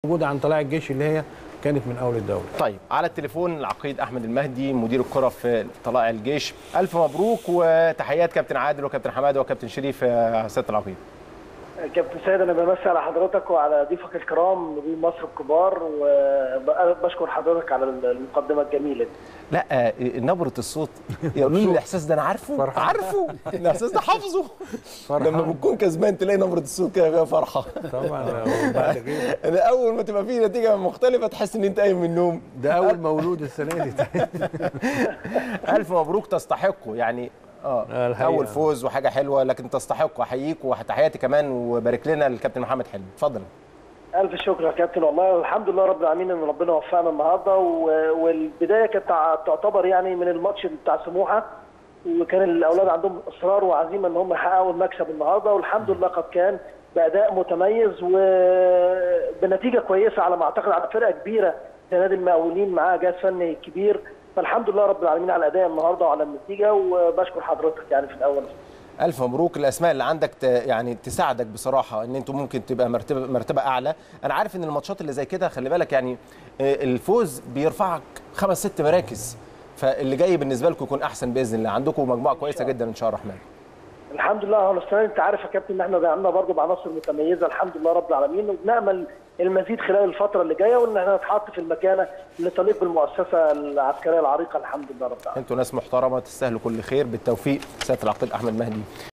موجوده عن طلائع الجيش اللي هي كانت من اول الدوري طيب على التليفون العقيد احمد المهدي مدير الكره في طلائع الجيش الف مبروك وتحيات كابتن عادل وكابتن حماده وكابتن شريف يا سياده العقيد كابتن سيد انا بمسي على حضرتك وعلى ضيوفك الكرام نجوم مصر الكبار وبشكر حضرتك على المقدمه الجميله دي لا نبره الصوت يقولوا لي الاحساس ده انا عارفه فرحان. عارفه الاحساس ده حافظه فرحان. لما بتكون كسبان تلاقي نبره الصوت كده فيها فرحه طبعا بعد كده أنا اول ما تبقى في نتيجه مختلفه تحس ان انت قايم من النوم ده اول مولود السنه دي الف مبروك تستحقوا يعني اه الحقيقة. اول فوز وحاجه حلوه لكن تستحقوا احييك وتحياتي كمان وبارك لنا الكابتن محمد حلمي اتفضل الف شكر يا كابتن والله والحمد لله رب العالمين ان ربنا وفقنا النهارده و- والبدايه كانت تع- تعتبر يعني من الماتش بتاع سموحه وكان الاولاد عندهم اصرار وعزيمه ان هم يحققوا المكسب النهارده والحمد لله قد كان باداء متميز وبنتيجه كويسه على ما اعتقد على فرقه كبيره زي نادي المقاولين معاه جهاز فني كبير فالحمد لله رب العالمين على الاداء النهارده وعلى النتيجه وبشكر حضرتك يعني في الاول الف مبروك الاسماء اللي عندك ت... يعني تساعدك بصراحه ان انتوا ممكن تبقى مرتبه مرتبه اعلى انا عارف ان الماتشات اللي زي كده خلي بالك يعني آه، الفوز بيرفعك خمس ست مراكز فاللي جاي بالنسبه لكم يكون احسن باذن الله عندكم مجموعه كويسه جدا ان شاء الله الرحمن الحمد لله هو السنه دي انت عارف يا كابتن ان احنا دعمنا برضه بعناصر متميزه الحمد لله رب العالمين وبنامل المزيد خلال الفتره اللي جايه وان احنا نتحط في المكانه اللي تليق بالمؤسسه العسكريه العريقه الحمد لله رب العالمين انتوا ناس محترمه تستاهلوا كل خير بالتوفيق سياده العقيد احمد مهدي